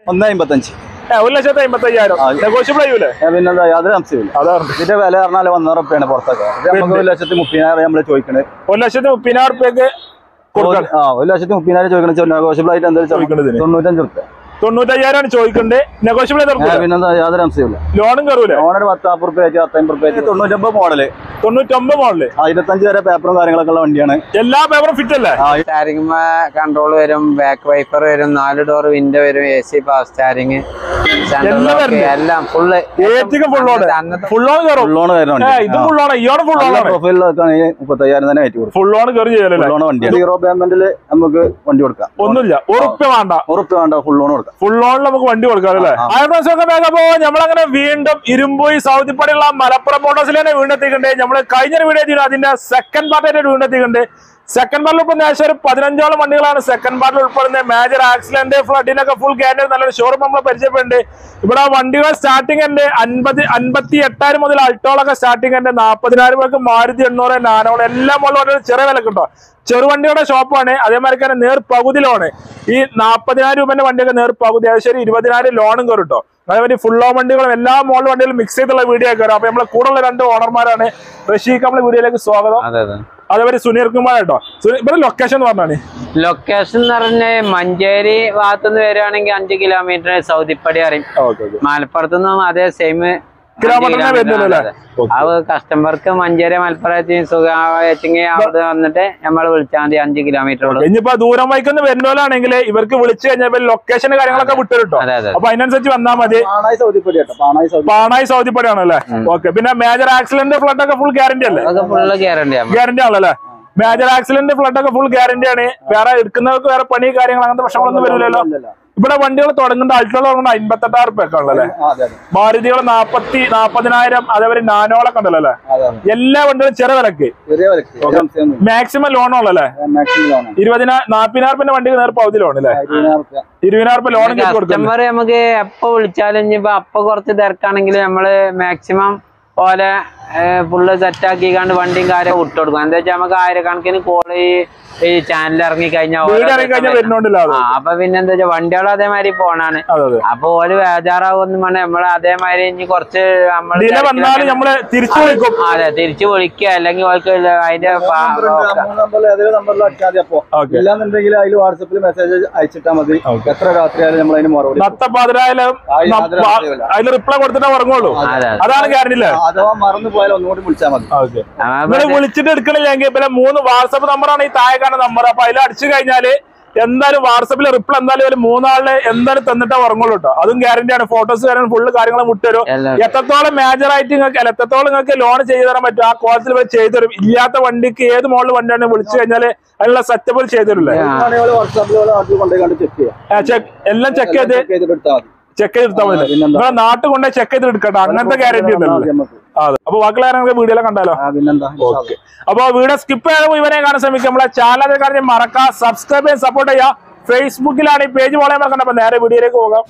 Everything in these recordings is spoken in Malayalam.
ഒന്ന് അമ്പത്തഞ്ച് ഏ, ഒരു ലക്ഷത്തി അമ്പത്തി അയ്യായിരം ആ. നെഗോഷ്യബിൾ ചെയ്യൂലേ പിന്നെന്താ യാതൊരു അംശമില്ല അതാണ് ഇതിന്റെ വില പറഞ്ഞാൽ ഒന്നര റുപ്യാണ് പുറത്തൊക്കെ ഇത് നമുക്ക് ഒരു ലക്ഷത്തി മുപ്പതിനായിരം നമ്മൾ ചോദിക്കണേ ഒരു ലക്ഷത്തി മുപ്പതിനായിരം റുപ്യക്ക് കൊടുക്കണം ആ ഒരു ലക്ഷത്തി മുപ്പതിനായിരം ചോദിക്കണ നെഗോഷ്യബിൾ ആയിട്ട് എന്തായാലും ചോദിക്കണതിന്. തൊണ്ണൂറ്റഞ്ച് റുപ്യ തൊണ്ണൂറ്റയ്യായിരമാണ് ചോദിക്കണ്ടേ നെഗോഷ്യബിൾ ചെയ്ത് പിന്നെന്താ യാതൊരു അംശമില്ല ലോണും കയറൂലേ ഓണർ പത്ത് നാൽപ്പത് റുപ്യ ആയിട്ട് പത്തമ്പത് റുപ്യ ആയിട്ട് തൊണ്ണൂറ്റമ്പത് മോഡല് തൊണ്ണൂറ്റൊമ്പത് മോഡല് ഇരുപത്തഞ്ച് വരെ പേപ്പറും കാര്യങ്ങളൊക്കെ ഉള്ള വണ്ടിയാണ് എല്ലാ പേപ്പറും ഫിറ്റ് അല്ലേ ആ സ്റ്റാരിങ് കൺട്രോൾ വരും ബാക്ക് വൈപ്പർ വരും നാല് ഡോർ വിൻഡോ വരും എ സി പവർ സ്റ്റാരിങ് എല്ലാം വരുന്നുണ്ട്. എല്ലാം ഫുള്ള് ഏറ്റിക്ക് ഫുൾ ലോൺ അന്നത്തെ ഫുൾ ലോൺ കയറും ഫുൾ ലോൺ ഏ വരുന്നുണ്ട് ഇത് ഫുൾ ലോൺ ഇയോടെ ഫുൾ ലോൺ ആണ് പ്രൊഫൈലിലൊക്കെ മുപ്പത്തയ്യായിരം തന്നെ ആയിട്ട് കൊടുക്കും ഫുൾ ലോൺ കയറി ചെയ്യലല്ലേ ഫുൾ ലോൺ വണ്ടിയാണ് സീറോ പേയ്മെന്റിൽ നമുക്ക് വണ്ടി കൊടുക്കാം ഒന്നുമില്ല ഉറുപ്പ്യ വേണ്ട ഉറപ്പ് വേണ്ട ഫുൾ ലോൺ കൊടുക്കാം ഫുൾ ലോണിൽ നമുക്ക് വണ്ടി കൊടുക്കാം അല്ലേ ആ. അപ്പോ നമ്മളങ്ങനെ വീണ്ടും ഇരുമ്പോയി സൗദിപ്പടിയുള്ള മലപ്പുറം മോട്ടോഴ്സിൽ തന്നെ വീണ്ടെത്തിക്കണ്ടേ നമ്മള് കഴിഞ്ഞ വീഡിയോ ചെയ്തു അതിന്റെ സെക്കൻഡ് പാർട്ടായിട്ട് വീണ്ടെത്തിക്കണ്ട് സെക്കൻഡ് പാർട്ടിൽ ഇപ്പൊ ഏകദേശം ഒരു പതിനഞ്ചോളം വണ്ടികളാണ് സെക്കൻഡ് പാർട്ടിൽ ഉൾപ്പെടുന്നത് മേജർ ആക്സിഡന്റ് ഫ്ലഡിനൊക്കെ ഫുൾ ഗ്യാരണ്ടി നല്ലൊരു ഷോറൂം നമ്മൾ പരിചയപ്പെടുന്നുണ്ട് ഇവിടെ വണ്ടികൾ സ്റ്റാർട്ടിംഗ് ഉണ്ട് അൻപത് അൻപത്തി എട്ടായിരം മുതൽ അൾട്ടോളൊക്കെ സ്റ്റാർട്ടിംഗ് ഉണ്ട് നാൽപ്പതിനായിരം രൂപക്ക് മാരുതി എണ്ണൂറ് നാനോള് എല്ലാം ഉള്ള വളരെ ചെറിയ വിലക്ക് കിട്ടും ചെറുവണ്ടിയുടെ ഷോപ്പാണ് അതേമാതിരി തന്നെ നേർ പകുതി ലോണ് ഈ നാൽപ്പതിനായിരം രൂപന്റെ വണ്ടിയൊക്കെ നേർ പകുതി ഏകദേശം ഒരു ഇരുപതിനായിരം ലോണും കയറും കേട്ടോ അതേമാതിരി ഫുൾ ഓൺ വണ്ടികളും എല്ലാ മോഡൽ വണ്ടികളും മിക്സ് ചെയ്തുള്ള വീഡിയോ കയറും അപ്പൊ നമ്മളെ കൂടെയുള്ള രണ്ട് ഓണർമാരാണ് റഷീഖ് നമ്മളെ വീഡിയോയിലേക്ക് സ്വാഗതം അതെ അതെ അതേമാതിരി സുനീർ കുമാർ കേട്ടോ സുനി- ഇവിടെ ലൊക്കേഷൻ എന്ന് പറഞ്ഞാണ് ലൊക്കേഷൻ എന്ന് പറഞ്ഞ മഞ്ചേരി ഭാഗത്തുനിന്ന് വരികയാണെങ്കിൽ അഞ്ച് കിലോമീറ്റർ സൗദിപ്പടി അറിയും മലപ്പുറത്ത് നിന്നും അതേ സെയിം കിലോമീറ്ററിനെ വരുന്നുള്ളൂ അല്ലേ? അത് കസ്റ്റമർക്ക് മഞ്ചേരി മലപ്പുറം സുഖമെങ്കിൽ അവിടെ വന്നിട്ട് നമ്മൾ വിളിച്ചാൽ മതി അഞ്ച് കിലോമീറ്റർ ഉള്ളൂ ഇനിയിപ്പോ ദൂരം വൈക്കുന്ന വരുന്നോലാണെങ്കിൽ ഇവർക്ക് വിളിച്ചു കഴിഞ്ഞാൽ ലൊക്കേഷൻ കാര്യങ്ങളൊക്കെ വിട്ടു കേട്ടോ അതെ അതെ അപ്പൊ അതിനനുസരിച്ച് വന്നാൽ മതി പാണായി സൗദിപ്പടി കേട്ടോ പാണായി സൗദി പാണായി സൗദിപ്പടിയാണല്ലേ ഓക്കെ പിന്നെ മേജർ ആക്സിഡന്റ് ഫ്ലഡ് ഒക്കെ ഫുൾ ഗ്യാരണ്ടി അല്ലേ അതൊക്കെ ഫുള്ള് ഗ്യാരണ്ടി ആണ് ഗ്യാരണ്ടി ആണല്ലേ മേജർ ആക്സിഡന്റ് ഫ്ലഡ് ഒക്കെ ഫുൾ ഗ്യാരണ്ടി ആണ് വേറെ എടുക്കുന്നവർക്ക് വേറെ പണി കാര്യങ്ങൾ അങ്ങനത്തെ പ്രശ്നങ്ങളൊന്നും വരില്ലല്ലോ അല്ലല്ല. ഇവിടെ വണ്ടികൾ തുടങ്ങുന്ന അൾട്ടോ തുടങ്ങുന്ന അമ്പത്തെട്ടായിരം റുപ്യ ഒക്കെ ഉള്ളല്ലേ ആ, അതെ അതെ മാരുതികൾ നാപ്പത്തി നാപ്പതിനായിരം അതേപോലെ നാനോളൊക്കെ ഉണ്ടല്ലോ അതെ അതെ എല്ലാ വണ്ടികളും ചെറിയ വിലക്ക് ചെറിയ വിലക്ക് ഒരു അംശമൊന്നുമില്ല. മാക്സിമം ലോൺ ഉള്ളല്ലേ മാക്സിമം ലോണാണ് ഇരുപതിനായിരം നാപ്പതിനായിരം രൂപ വണ്ടിക്ക് നേരെ പകുതി ലോൺ അല്ലേ ഇരുപതിനായിരം റുപ്യ ഇരുപതിനായിരം രൂപ ലോൺ കെട്ടി കൊടുക്കുന്നത് കസ്റ്റമർ നമുക്ക് എപ്പോ വിളിച്ചാലും ഇനിയിപ്പോ അപ്പൊ കുറച്ച് തിരക്കാണെങ്കിൽ നമ്മള് മാക്സിമം പോലെ ഫുള്ള് സെറ്റാക്കി കണ്ട് വണ്ടിയും കാര്യം വിട്ടു കൊടുക്കും എന്താ വെച്ചാൽ നമുക്ക് ആയിരക്കണക്കിന് കോള് ഈ ചാനൽ ഇറങ്ങി കഴിഞ്ഞാൽ വീട് ഇറങ്ങി കഴിഞ്ഞാൽ വരുന്നോണ്ടില്ല അത് ആ അപ്പൊ പിന്നെ എന്താ വെച്ചാൽ വണ്ടികളും അതേമാതിരി പോണാണ് അതെ അതെ അപ്പൊ ഒരു ബേജാറാവൊന്നും വേണ്ട നമ്മള് അതേമാതിരി ഇനി കുറച്ച് നമ്മൾ ഡിലേ വന്നാലും നമ്മള് തിരിച്ചു വിളിക്കും അതെ തിരിച്ചു വിളിക്കുക അല്ലെങ്കിൽ അവർക്ക് അതിന്റെ പാ- നമ്പറുണ്ട്. ആ മൂന്ന് നമ്പറിൽ ഏതെങ്കിലും നമ്പറിൽ അടിച്ചാൽ മതി അപ്പോ ഓക്കെ ഇല്ലാന്നുണ്ടെങ്കിൽ അതിൽ വാട്സപ്പിൽ മെസ്സേജ് അയച്ചിട്ടാൽ മതി എത്ര രാത്രിയായാലും നമ്മൾ അതിന് മറുപടി നത്തപ്പാതിരായാലും ആ, യാതൊരു ആവശ്യവുമില്ല. അതിൽ റിപ്ലൈ കൊടുത്തിട്ടേ ഉറങ്ങുള്ളൂ അതെ അതാണ് ഗ്യാരണ്ടി അല്ലേ അഥവാ മറന്നു പോയാൽ ഒന്നുകൂടി വിളിച്ചാൽ മതി ഓക്കെ ആ, നിങ്ങൾ വിളിച്ചിട്ട് എടുക്കണില്ലെങ്കിൽ പിന്നെ മൂന്ന് വാട്സപ്പ് നമ്പറാണ് ഈ താഴെ കാണുന്ന നമ്പർ അപ്പൊ അതിൽ അടിച്ചു കഴിഞ്ഞാല് എന്തായാലും വാട്സപ്പിൽ റിപ്ലൈ എന്തായാലും ഒരു മൂന്നാളില് എന്തായാലും തന്നിട്ടേ ഉറങ്ങുള്ളൂ കേട്ടോ അതും ഗ്യാരണ്ടി ആണ് ഫോട്ടോസ് കാര്യങ്ങൾ ഫുള്ള് കാര്യങ്ങൾ വിട്ടുതരും എല്ലാം എത്രത്തോളം മേജർ ആയിട്ട് നിങ്ങൾക്ക് അല്ല എത്രത്തോളം നിങ്ങൾക്ക് ലോൺ ചെയ്തു തരാൻ പറ്റും ആ കോളത്തിൽ ഇവർ ചെയ്തു തരും ഇല്ലാത്ത വണ്ടിക്ക് ഏത് മോഡൽ വണ്ടിയാണ് വിളിച്ചു കഴിഞ്ഞാല് അതിനുള്ള സെറ്റപ്പ് ചെയ്തു തരില്ലേ വാട്സാപ്പിൽ നാട്ടിൽ കൊണ്ടുപോയി കണ്ട് ചെക്ക് ചെയ്യാം ചെക്ക് എല്ലാം ചെക്ക് ചെയ്ത് ചെക്ക് ചെയ്തിട്ട് എടുത്താൽ മതി ചെക്ക് ചെയ്ത് എടുത്താൽ മതി പിന്നെന്താ? നിങ്ങളെ നാട്ടിൽ കൊണ്ടുപോയി ചെക്ക് ചെയ്ത് എടുക്കട്ടെ അങ്ങനത്തെ ഗ്യാരണ്ടി ഉണ്ടല്ലോ മതി നമുക്ക്. അതെ അപ്പൊ ബാക്കിയുള്ള നമുക്ക് വീഡിയോ കണ്ടാലോ ആ, പിന്നെന്താ ഓക്കെ അപ്പൊ വീഡിയോ സ്കിപ്പ് ചെയ്യാതെ ഇവരെ കാണാൻ ശ്രമിക്കും നമ്മളെ ചാനൽ കാര്യം മറക്കാം സബ്സ്ക്രൈബ് ചെയ്യാൻ സപ്പോർട്ട് ചെയ്യാം ഫേസ്ബുക്കിലാണ് ഈ പേജ് പോലെ മറക്കണ്ട അപ്പൊ നേരെ വീഡിയോയിലേക്ക് പോകാം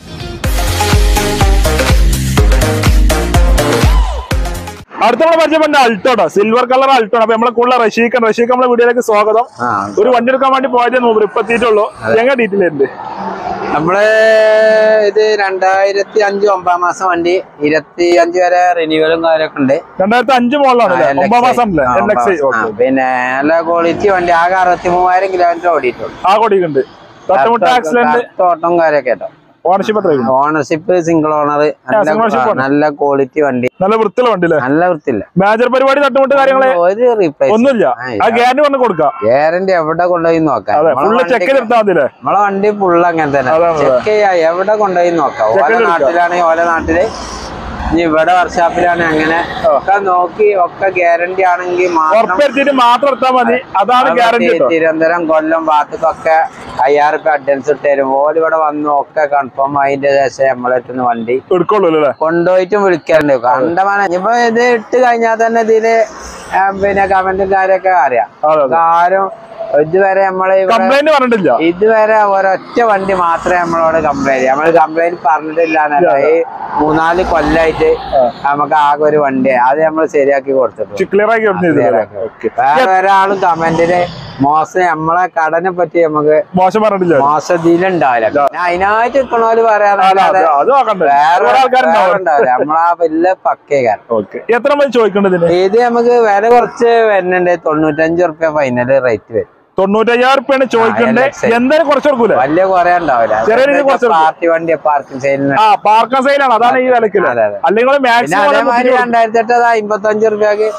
അടുത്ത നമ്മളെ പരിചയപ്പെട്ട അൾട്ടോട്ടോ സിൽവർ കളർ അൾട്ടോ അപ്പൊ നമ്മളെ കൂടുതൽ റഷീഖ് റഷീഖ് നമ്മളെ വീഡിയോയിലേക്ക് സ്വാഗതം ആ ഒരു വണ്ടി എടുക്കാൻ വേണ്ടി പോയത് മൂപ്പര് ഇപ്പൊ എത്തിയിട്ടുള്ളൂ എങ്ങനെ ഡീറ്റെയിൽ ഉണ്ട് നമ്മള് ഇത് രണ്ടായിരത്തി അഞ്ച് ഒമ്പതാം മാസം വണ്ടി ഇരുപത്തി അഞ്ച് വരെ റിന്യൂവലും കാര്യമൊക്കെ ഉണ്ട് രണ്ടായിരത്തി അഞ്ച് മോളിലാണ് ആ, LXi. ഒമ്പതാം മാസം അല്ലേ ആ, എൽ എക്സ് ഐ ഒമ്പതാം. ആ, പിന്നെ നല്ല ക്വാളിറ്റി വണ്ടി ആകെ അറുപത്തി മൂവായിരം കിലോമീറ്റർ ഓടിയിട്ടുള്ളൂ ആ കൊടിയുണ്ട് തട്ടുമുട്ട ആക്സിഡന്റ് ഓട്ടം കാര്യമൊക്കെ കേട്ടോ ഓണർഷിപ്പ് എത്രയാണ് ownership single owner single ownership ആണ്. നല്ല ക്വാളിറ്റി വണ്ടി നല്ല വൃത്തിയുള്ള വണ്ടി അല്ലേ നല്ല വൃത്തിയില്ല മേജർ പരിപാടി തട്ടുമുട്ട് കാര്യങ്ങള് ഒരു റീപ്ലേസ് ഒന്നുമില്ല ആ ഗ്യാരണ്ടി കൊണ്ട് കൊടുക്കാം ഗ്യാരണ്ടി എവിടെ കൊണ്ടുപോയി നോക്കാം അതെ നമ്മളെ ഫുള്ള് ചെക്ക് വണ്ടിക്ക് ചെയ്തെടുത്താൽ മതി അല്ലേ നമ്മളെ വണ്ടി ഫുള്ള് അങ്ങനെ തന്നെ അതാണ്, ചെക്ക് ചെയ്യാ എവിടെ കൊണ്ടുപോയി നോക്കാം Check ഓല ചെയ്തെടുക്കാം. നാട്ടിലാണെങ്കിൽ ഓല നാട്ടില് ഇനി ഇവിടെ വർക്ക്ഷോപ്പിലാണ് അങ്ങനെ ഒക്കെ നോക്കി ഒക്കെ ഗ്യാരണ്ടി ആണെങ്കിൽ മാത്രം ഉറപ്പെടുത്തിയിട്ട് മാത്രം എടുത്താൽ മതി അതാണ് ഗ്യാരണ്ടി അവിടെ തിരുവനന്തപുരം കൊല്ലം ഭാഗത്തേക്കൊക്കെ അയ്യായിരം റുപ്യ അഡ്വാൻസ് ഇട്ട് തരും ഓല് ഇവിടെ വന്നു ഒക്കെ കൺഫേം അതിന്റെ ശേഷം നമ്മളെത്തുന്ന വണ്ടി എടുക്കുള്ളൂ അല്ലേ കൊണ്ടുപോയിട്ടും വിളിക്കാറുണ്ട് കണ്ടമാന ഇനിയിപ്പോ ഇത് ഇട്ട് കഴിഞ്ഞാൽ തന്നെ ഇതില് ആ, പിന്നെ കമന്റും കാര്യമൊക്കെ അറിയാം അതെ അതെ ആരും ഇതുവരെ നമ്മളെ ഇവിടെ കംപ്ലൈന്റ് പറഞ്ഞിട്ടില്ല ഇതുവരെ ഒരൊറ്റ വണ്ടി മാത്രമേ നമ്മളോട് കംപ്ലൈന്റ് നമ്മൾ കംപ്ലൈന്റ് പറഞ്ഞിട്ടില്ല എന്നല്ല ഈ മൂന്നാല് കൊല്ലായിട്ട് നമുക്ക് ആകെ ഒരു വണ്ടി അത് നമ്മൾ ശരിയാക്കി കൊടുത്തിട്ടു ക്ലിയർ ആക്കി കൊടുത്തില്ല വേറെ ഒരാളും കമന്റിന് മോശം നമ്മളെ കടനെ പറ്റി നമുക്ക് മോശം പറഞ്ഞിട്ടില്ല മോശത്തിലുണ്ടാവില്ല പിന്നെ അതിനായിട്ട് നിൽക്കണോര് അല്ല, പറയാറുണ്ട് അത് അത് നോക്കണ്ടേ വേറെ വേറെ ആൾക്കാരുണ്ടാവും ഉണ്ടാവില്ല നമ്മളാ വലിയ പക്കേകാരൻ ഓക്കെ എത്ര മതി ചോദിക്കേണ്ടതിന് ഇത് നമുക്ക് വില കുറച്ച് വരുന്നുണ്ട് തൊണ്ണൂറ്റഞ്ച് റുപ്യ ഫൈനൽ റേറ്റ് വരും തൊണ്ണൂറ്റയ്യായിരം റുപ്യാണ് ചോദിക്കണ്ടേ ആ, LX. എന്തായാലും കുറച്ച് കൊടുക്കൂലേ വലിയ കുറെ ഉണ്ടാവില്ല ചെറിയ രീതിയിൽ കുറച്ച് പാർട്ടി വണ്ടി പാർക്കിംഗ് സൈഡിൽ ആ പാർക്ക സൈലാണ് അതാണ് ഈ വിലക്കില് അതെ, അതെ. അല്ലെങ്കിൽ പിന്നെ മാക്സിമം അതേമാതിരി രണ്ടായിരത്തി എട്ട് അമ്പത്തഞ്ച് റുപ്യക്ക്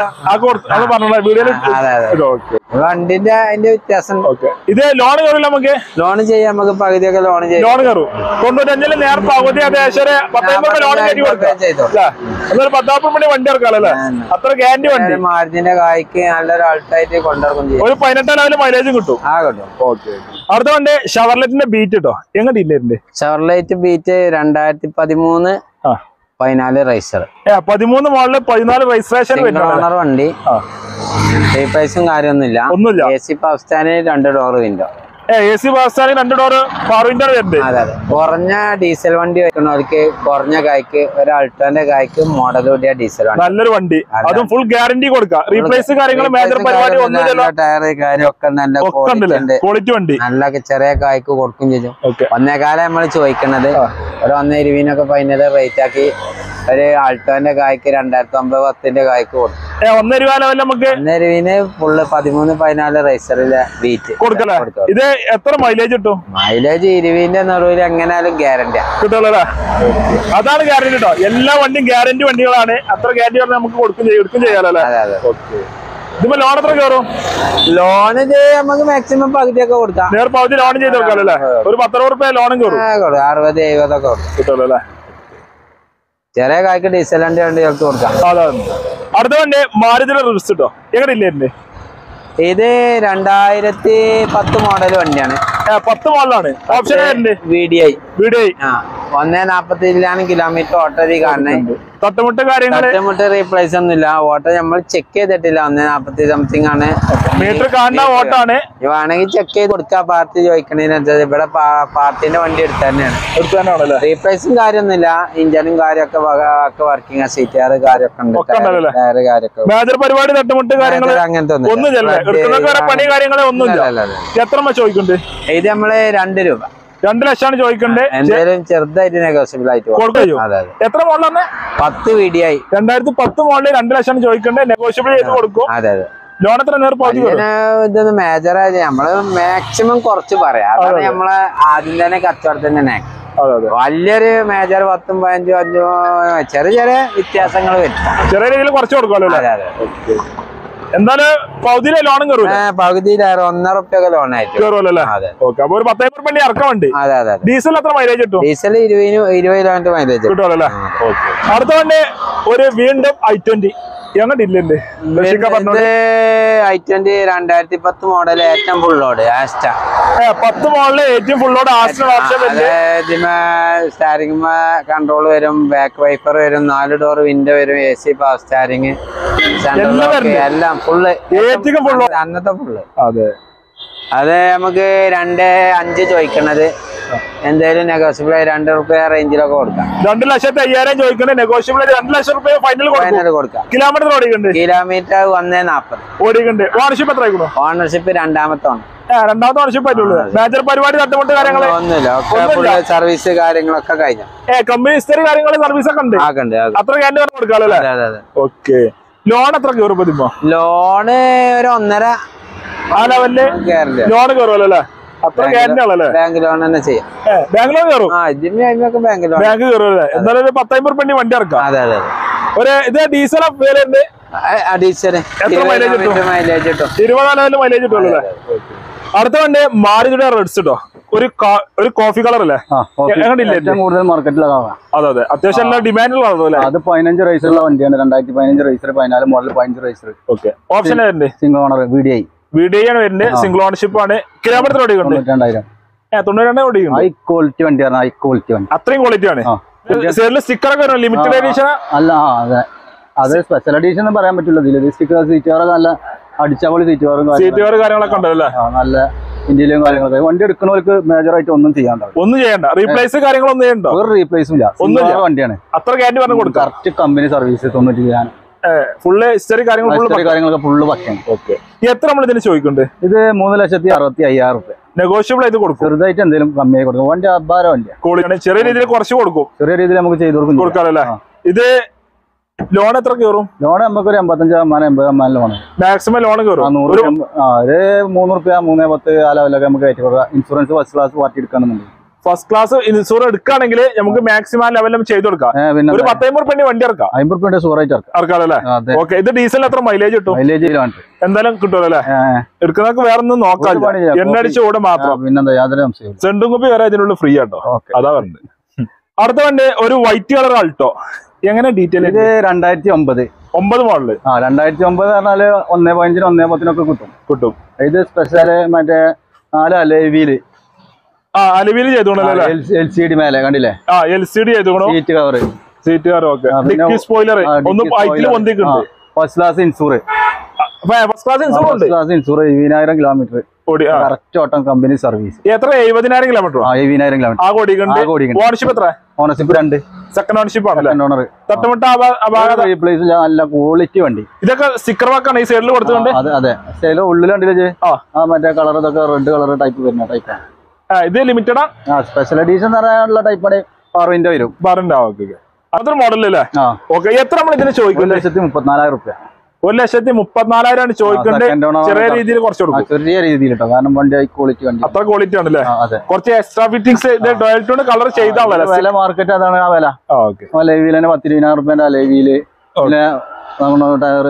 അത് പറഞ്ഞ വീഡിയോയിൽ അതെ അതെ ഓക്കെ വണ്ടിന്റെ അതിന്റെ വ്യത്യാസം ഓക്കെ ഇത് ലോൺ കയറില്ല നമുക്ക് ലോൺ ചെയ്യാം നമുക്ക് പകുതിയൊക്കെ ലോൺ ചെയ്യാം ലോൺ കയറും തൊണ്ണൂറ്റഞ്ചില് നേർ പകുതി ഏകദേശം ഒരു പത്തൊമ്പത് ലോൺ കയറ്റി കൊടുക്കാം ചെയ്തോ അല്ലേ അതൊരു പത്താപ്പുറം മണി വണ്ടി ഇറക്കാം അല്ലേ അത്ര ഗ്യാരണ്ടി വണ്ടി മാർജിന്റെ കായ്ക്ക് നല്ലൊരു അൾട്ടായിട്ട് കൊണ്ടിറക്കും ചെയ്യും ഒരു പതിനെട്ടാം ലെവല് മൈലേജും കിട്ടും ആ കേട്ടോ ഓക്കെ അടുത്ത വണ്ടി ഷവർലെറ്റിന്റെ ബീറ്റ് കേട്ടോ എങ്ങനെ ഇല്ലേ ഷവർലൈറ്റ് ബീറ്റ് രണ്ടായിരത്തി പതിമൂന്ന് ആ പതിനാല് റൈസർ ഏ പതിമൂന്ന് മോളില് പതിനാല് രജിസ്ട്രേഷൻ സിംഗിൾ വരുന്നുണ്ട് ഓണർ വണ്ടി ആ റീപ്രൈസും കാര്യമൊന്നുമില്ല ഒന്നുമില്ല എ സി പവർ സ്റ്റാൻഡ് രണ്ട് ഡോർ വിൻഡോ ഏ എ സി പാകിസ്ഥാനി രണ്ട് ഡോറ് പവർ വിൻഡോ വരുന്നുണ്ട് അതെ അതെ കുറഞ്ഞ ഡീസൽ വണ്ടി വെക്കുന്നവർക്ക് കുറഞ്ഞ കായ്ക്ക് ഒരു അൾട്ടോന്റെ കായ്ക്ക് മോഡൽ കൂടിയ ഡീസൽ വണ്ടി നല്ലൊരു വണ്ടി അതും ഫുൾ ഗ്യാരണ്ടി കൊടുക്കാം റീപ്ലേസ് കാര്യങ്ങൾ മേജർ പരിപാടി ഒന്നുമില്ലല്ലോ ടയർ കാര്യം ഒക്കെ നല്ല ഒക്കെ quality ഉണ്ടല്ലേ ഉണ്ട് ക്വാളിറ്റി വണ്ടി നല്ല ചെറിയ കായ്ക്ക് കൊടുക്കും ചെയ്യും ഓക്കെ ഒന്നേകാലം നമ്മൾ ചോദിക്കണത് ഒരു ഒന്നേ ഇരുപതിനൊക്കെ ഫൈനൽ റേറ്റ് ആക്കി ഒരു ആൾട്ടോന്റെ കായ്ക്ക് രണ്ടായിരത്തി ഒമ്പത് പത്തിന്റെ കായ്ക്ക് കൊടുക്കും ഏ ഒന്നര രൂപ ലെവലിൽ നമുക്ക് ഒന്നേ ഇരുപതിന് ഫുള്ള് പതിമൂന്ന് പതിനാല് റൈസറിലെ ബീറ്റ് കൊടുക്കല്ലേ ഇത് എത്ര മൈലേജ് കിട്ടും മൈലേജ് ഇരുപതിന്റെ നിറവിൽ എങ്ങനെയാലും ഗ്യാരണ്ടിയാ കിട്ടുമല്ലോ അതാണ് ഗ്യാരണ്ടി കേട്ടോ എല്ലാ വണ്ടിയും ഗ്യാരണ്ടി വണ്ടികളാണ് അത്ര ഗ്യാരണ്ടി പറഞ്ഞാൽ നമുക്ക് കൊടുക്കും ചെയ്യും എടുക്കും ചെയ്യാലോ അല്ലേ അതെ അതെ ഇതിപ്പോ ലോൺ എത്ര കയറും ലോൺ ഇത് നമുക്ക് മാക്സിമം പകുതിയൊക്കെ കൊടുക്കാം നേർ പകുതി ലോൺ ചെയ്ത് കൊടുക്കാലോ അല്ലേ ഒരു പത്തറുപത് റുപ്യ ലോണും കയറും ആ, കൊടുക്കാം. അറുപത് എഴുപതൊക്കെ കൊടുക്കാം കിട്ടുമല്ലോ അല്ലേ ചെറിയ കായ്ക്ക് ഡീസൽ വണ്ടി വണ്ടി ചേർത്ത് കൊടുക്കാം അതാണ് അടുത്ത വണ്ടി മാരുതിയുടെ റിവ്സ് കിട്ടോ എങ്ങനെ ഇല്ലേ ഇത് രണ്ടായിരത്തി പത്ത് മോഡൽ വണ്ടിയാണ് പത്ത് മോളിലാണ് ഓപ്ഷൻ വരുന്നുണ്ട് വി ഡി ഐ വീഡിയോ ആ ഒന്നേ നാപ്പത്തിലാണ് കിലോമീറ്റർ ഓട്ടോയിൽ കാണുന്നത് തട്ടുമുട്ട് കാര്യങ്ങള് തട്ടുമുട്ട് റീപ്ലേസ് ഒന്നുമില്ല ഓട്ടോ നമ്മൾ ചെക്ക് ചെയ്തിട്ടില്ല ഒന്നേ നാപ്പത്തി സംതിങ് ആണ് മീറ്റർ കാണുന്ന ഓട്ടാണ് ഇനി വേണമെങ്കിൽ ചെക്ക് ചെയ്ത് കൊടുക്കാം പാർട്ടി ചോദിക്കണതിനനുസരിച്ച് ഇവിടെ പാ- പാർട്ടിന്റെ വണ്ടി എടുത്ത് തന്നെയാണ് എടുത്തു തന്നെയാണല്ലേ റീപ്ലേസും കാര്യമൊന്നുമില്ല ഇഞ്ചനും കാര്യമൊക്കെ വക- ഒക്കെ വർക്കിംഗ് സീറ്റാറ് കാര്യമൊക്കെ ഉണ്ട് ഒക്കെ ഉണ്ടല്ലേ? ടയറ് കാര്യമൊക്കെ മേജർ പരിപാടി തട്ടുമുട്ട് കാര്യങ്ങള് അങ്ങനത്തെ ഒന്നും ചെല്ലേ എടുക്കുന്നൊക്കെ വരെ പണി കാര്യങ്ങളെ ഒന്നുമില്ല എത്ര മ ചോദിക്കണ്ട് ഇത് നമ്മള് രണ്ട് രൂപ രണ്ട് ലക്ഷമാണ് ചോദിക്കണ്ടേ എന്തായാലും ചെറുതായിട്ട് നെഗോഷ്യബിൾ ആയിട്ട് കൊടുക്കും. കൊടുക്കോ അതെ അതെ എത്ര മോളിലാണ് പത്ത് വീഡിയായി രണ്ടായിരത്തി പത്ത് മോളില് രണ്ട് ലക്ഷമാണ് ചോദിക്കണ്ടേ നെഗോഷ്യബിൾ ചെയ്ത് കൊടുക്കും അതെ അതെ ലോൺ എത്ര നേർ പകുതി വരും ഇതിന് ഇതൊന്ന് മേജർ ആയിട്ട് നമ്മള് മാക്സിമം കുറച്ച് പറയാം അതാണ് നമ്മള് ആദ്യം തന്നെ കച്ചവടത്തിന് തന്നെ അതെ അതെ വലിയൊരു മേജർ പത്തും പതിനഞ്ചും അഞ്ചും ചെറിയ ചെറിയ വ്യത്യാസങ്ങൾ വരും ചെറിയ രീതിയിൽ കുറച്ച് കൊടുക്കാമല്ലോ അല്ലേ അതെ അതെ എന്തായാലും പകുതിയിലെ ലോണും കയറൂല ഏ, പകുതിയിലേറെ ഒന്നര റുപ്യൊക്കെ ലോൺ ആയിട്ട് കയറുമല്ലോ അല്ലേ അതെ ഓക്കെ അപ്പൊ ഒരു പത്തായിരം വണ്ടി ഇറക്കമുണ്ട് അതെ അതെ അതെ ഡീസൽ എത്ര മൈലേജ് കിട്ടും ഡീസൽ ഇരുപതിന് ഇരുപത് കിലോമീറ്റർ മൈലേജ് കിട്ടുമല്ലോ അല്ലേ അടുത്ത വണ്ടി ഒരു വീണ്ടും ഐ ട്വന്റി ഞങ്ങളുടെ ഇല്ലേ റഷിക്ക പറഞ്ഞോട് ഐ ട്വന്റി രണ്ടായിരത്തി പത്ത് മോഡൽ ഏറ്റവും ഫുള്ളോട് ആസ്റ്റ ഏ, പത്ത് മോളില് ഏറ്റവും ഫുള്ളോട് ആസ്റ്റർ ഓപ്ഷൻ വരുന്നത് ഇതിമേ സ്റ്റാരിങ് കൺട്രോൾ വരും ബാക്ക് വൈപ്പർ വരും നാല് ഡോർ വിൻഡോ വരും എ സി പവർ സ്റ്റാരിങ് എല്ലാം വരുന്നുണ്ട്. എല്ലാം ഫുള്ള് ഏറ്റവും full. അന്നത്തെ ഫുള്ള് അതെ അത് നമുക്ക് രണ്ട് അഞ്ച് ചോദിക്കണത് എന്തായാലും നെഗോസിബിൾ രണ്ട് റുപ്യ റേഞ്ചിലൊക്കെ കൊടുക്കാം രണ്ട് ലക്ഷത്തി അയ്യായിരം ചോദിക്കണേ നെഗോഷ്യബിൾ രണ്ട് ലക്ഷം റുപ്യ ഫൈനൽ കൊടുക്കും ഫൈനൽ കൊടുക്കാം കിലോമീറ്റർ ഓടിക്കണ്ട് കിലോമീറ്റർ ഒന്നേ നാപ്പത് ഓടിക്കണ്ട് ഓണർഷിപ്പ് എത്ര ആയിക്കണോ ഓണർഷിപ്പ് രണ്ടാമത്തെ ആണ് രണ്ടാമത്തെ ഓണർഷിപ്പ് ആയിട്ടുള്ളൂ മേജർ പരിപാടി തട്ടുമുട്ട് കാര്യങ്ങള് ഒന്നുമില്ല ഒക്കെ ഒന്നുമില്ല. ഫുള്ള് സർവീസ് കാര്യങ്ങളൊക്കെ കഴിഞ്ഞു ഏ കമ്പനി ഹിസ്റ്ററി കാര്യങ്ങള് സർവീസ് ഒക്കെ ഉണ്ട് ആക്കണ്ട് ആക്കണ്ട്. അത്ര ക്യാൻഡ് പറഞ്ഞു കൊടുക്കാമല്ലോ അല്ലേ അതെ അതെ അതെ ഓക്കെ ലോൺ എത്ര കയറും പതിമോ ലോണ് ഒരു ഒന്നര ആ ലെവലില് കയറില്ല ലോൺ കയറുമല്ലോ അല്ലേ അത്ര ക്യാൻഡ് ആണല്ലേ ബാങ്ക് ലോൺ തന്നെ ചെയ്യാം ബാങ്ക് ലോൺ കയറും ആ ഇതിന് അതിനൊക്കെ ബാങ്ക് ലോൺ ബാങ്ക് കയറുമല്ലേ എന്തായാലും ഒരു പത്തമ്പത് പെണ്ണി വണ്ടി ഇറക്കാം അതെ അതെ അതെ ഒരു ഇത് ഡീസൽ ഉണ്ട് അഡീഷണൽ എത്ര mileage കിട്ടും? മൈലേജ് കിട്ടും ഇരുപതാം ലെവലിൽ മൈലേജ് കിട്ടുമല്ലോ അല്ലേ അടുത്ത വണ്ടി മാരുതിയുടെ റെഡ്സ് കേട്ടോ ഒരു കാ- ഒരു കോഫി കളർ അല്ലേ ആ, ഓക്കെ. എങ്ങനെയില്ലേ? ഏറ്റവും കൂടുതൽ മാർക്കറ്റിലാണ് അതെ അതെ അത്യാവശ്യം എല്ലാ ഡിമാൻഡുള്ള അല്ലേ അത് പതിനഞ്ച് റേസറുള്ള വണ്ടിയാണ് രണ്ടായിരത്തി പതിനഞ്ച് റേസർ പതിനാല് മോഡൽ പതിനഞ്ച് റേസർ ഓക്കെ ഓപ്ഷൻ വരുന്നുണ്ട് single owner V D I video ആണ് വരുന്നത് സിംഗിൾ ഓണർഷിപ്പ് ആണ് കിലോമീറ്റർ ഓടിക്കുന്നുണ്ട് തൊണ്ണൂറ്റിരണ്ടായിരം ഏഹ് തൊണ്ണൂറ്റി ഓടിക്കുന്നുണ്ട് ഹൈ ക്വാളിറ്റി വണ്ടിയാണ് ഹൈ ക്വാളിറ്റി വണ്ടി അത്രയും ക്വാളിറ്റി ആണ് ആ സൈഡിൽ സ്റ്റിക്കർ ഒക്കെ വരും ലിമിറ്റഡ് എഡീഷൻ അല്ല ആ അതെ അത് സ്പെഷ്യൽ എഡീഷൻ എന്ന് പറയാൻ പറ്റില്ല ഇതിൽ സ്റ്റിക്കർ സീറ്റ് കവറൊക്കെ നല്ല അടിച്ചപൊളി സീറ്റ് കവറും സീറ്റ് കവർ കാര്യങ്ങളൊക്കെ ഉണ്ടല്ലോ ആ, നല്ല ഇന്ത്യയിലും കാര്യങ്ങളൊക്കെ വണ്ടി എടുക്കുന്നവർക്ക് മേജർ ആയിട്ട് ഒന്നും ചെയ്യാണ്ടാവും ഒന്നും ചെയ്യണ്ട റീപ്ലേസ് കാര്യങ്ങളൊന്നും ചെയ്യണ്ടോ ഒരു റീപ്ലേസും ഇല്ല ഒന്നുമില്ല. സിംഗിൾ വണ്ടിയാണ് അത്ര ക്യാൻഡ് പറഞ്ഞു കൊടുക്കാം കറക്റ്റ് കമ്പനി സർവീസ് തൊണ്ണൂറ്റി ഞാൻ ഫുള്ള് ഹിസ്റ്ററി കാര്യങ്ങൾ ഫുള്ള് ഹിസ്റ്ററി കാര്യങ്ങളൊക്കെ ഫുള്ള് പക്കയാണ് ഓക്കെ എത്ര നമ്മൾ ഇതിന് ചോദിക്കുന്നുണ്ട് ഇത് മൂന്ന് ലക്ഷത്തി അറുപത്തി അയ്യായിരം റുപ്യ നെഗോഷ്യബിൾ ചെയ്ത് കൊടുക്കും ചെറുതായിട്ട് എന്തെങ്കിലും കമ്മിയായി കൊടുക്കും വണ്ടി അബ്ബാര വണ്ടിയാണ് കൂടിയാണ് ചെറിയ രീതിയിൽ കുറച്ച് കൊടുക്കും ചെറിയ രീതിയിൽ നമുക്ക് ചെയ്ത് കൊടുക്കും ചെയ്യാം. കൊടുക്കാറല്ലേ ആ. ഇത് ലോൺ എത്ര കയറും ലോൺ നമുക്ക് ഒരു എൺപത്തഞ്ച് ശതമാനം എൺപത് ശതമാനം ലോൺ മാക്സിമം ലോൺ ആ കയറും നൂറ് ഒരു എൺപ- ആ ഒരു മൂന്ന് റുപ്യ മൂന്നേ പത്ത് ആ ലെവലൊക്കെ നമുക്ക് കയറ്റി കൊടുക്കാം ഇൻഷുറൻസ് ഫസ്റ്റ് ക്ലാസ് പാർട്ടി എടുക്കാണെന്നുണ്ട് ഫസ്റ്റ് ക്ലാസ് ഇൻഷൂർ എടുക്കുകയാണെങ്കിൽ നമുക്ക് മാക്സിമം ലെവലിൽ ചെയ്ത് കൊടുക്കാം ഏ, പിന്നെ ഒരു പത്തമ്പത് പെണ്ണി വണ്ടി ഇറക്കാം അമ്പത് റുപ്യ സൂറായിട്ട് ഇറക്കാം ഇറക്കാറല്ലേ ആ, അതെ ഓക്കെ ഇത് ഡീസലിന് എത്ര മൈലേജ് കിട്ടും മൈലേജ് കിലോമീറ്റർ എന്തായാലും കിട്ടുമല്ലോ അല്ലേ എടുക്കുന്നതൊക്കെ വേറെ ഒന്നും ഒരു നോക്കാം പണിയില്ല. എണ്ണ അടിച്ച് ഓടെ മാത്രം പിന്നെന്താ യാതൊരു സംശയവും ചെണ്ടും കുപ്പി വരെ ഇതിനുള്ള ഫ്രീ ആട്ടോ ഓക്കെ അതാ പറഞ്ഞത് അടുത്ത വണ്ടി ഒരു വൈറ്റ് കളർ ആൾട്ടോ എങ്ങനെ ഡീറ്റെയിൽ ഇത് രണ്ടായിരത്തി ഒമ്പത് ഒമ്പത് മോഡല് ആ രണ്ടായിരത്തി ഒമ്പത് പറഞ്ഞാല് ഒന്നേ പതിനഞ്ചിന് ഒന്നേ പത്തിനൊക്കെ കിട്ടും കിട്ടും ഇത് സ്പെഷ്യല് മറ്റേ നാല് അലേവിയില് ആ അലുവിൽ ചെയ്തോണല്ലോ അല്ലേ എൽ സി ഡി മേലെ കണ്ടില്ലേ ആ എൽ സി ഡി ചെയ്തോണോ seat cover seat car okay ആ, പിന്നെ ഡിക്കി സ്പോയിലർ ഒന്ന് ഹൈറ്റിൽ പൊന്തിക്കുണ്ട് first class insure first class insure ഉണ്ട് ഫസ്റ്റ് ക്ലാസ് ഇൻഷൂർ എഴുപതിനായിരം കിലോമീറ്റർ ഓടി ആ കറക്റ്റ് ഓട്ടം കമ്പനി സർവീസ് എത്ര എഴുപതിനായിരം കിലോമീറ്റർ ആ എഴുപതിനായിരം കിലോമീറ്റർ ആ കോടിക്കുണ്ട് ആ കോടിക്കുണ്ട്. ഓണർഷിപ്പ് എത്ര ഓണർഷിപ്പ് രണ്ട് സെക്കൻഡ് ഓണർഷിപ്പ് ആണല്ലേ ഓണർ തട്ടുമുട്ട ആ ഭാ- ആ ഭാഗത്ത് റീപ്ലേസ് നല്ല ക്വാളിറ്റി വണ്ടി ഇതൊക്കെ സ്റ്റിക്കർ വർക്കാണ് ഈ സൈഡിൽ കൊടുത്തുകൊണ്ട് ആ, അതെ അതെ സ്റ്റൈല് ഉള്ളിൽ കണ്ടില്ലേ ആ. ആ മറ്റേ കളർ ഇതൊക്കെ റെഡ് കളർ ടൈപ്പ് വരുന്ന ടൈപ്പാണ് ആ, ഇത് ലിമിറ്റഡാ ആ സ്പെഷ്യൽ എഡീഷൻ എന്ന് പറയാനുള്ള ടൈപ്പാണ് പവർവിന്റെ വരും പറഞ്ഞ ഓക്കെ അതൊരു മോഡൽ അല്ലേ ആ ഓക്കെ എത്ര നമ്മൾ ഇതിന് ഒരു ചോദിക്കുന്നത് ലക്ഷത്തി മുപ്പത്തിനാലായിരം റുപ്യ ഒരു ലക്ഷത്തി മുപ്പത്തിനാലായിരം ആണ് ചോദിക്കുന്നത് second owner ചെറിയ ആണ് രീതിയിൽ കുറച്ച് ആ കൊടുക്കും ചെറിയ രീതിയിൽ കേട്ടോ കാരണം വണ്ടി ഹൈ ക്വാളിറ്റി വണ്ടി അത്ര ക്വാളിറ്റി ആണല്ലേ ആ അതെ കുറച്ച് എക്സ്ട്രാ ഫിറ്റിംഗ്സ് ഇത് ഡോയൽറ്റോണ്ട് കളർ ചെയ്താണല്ലോ വില മാർക്കറ്റ് അതാണ് ആ വില ഓക്കെ ലേവിയിൽ തന്നെ പത്തിരുപതിനായിരം റുപ്യന്റെ ലേവിയില് പിന്നെ നമ്മുടെ ടയർ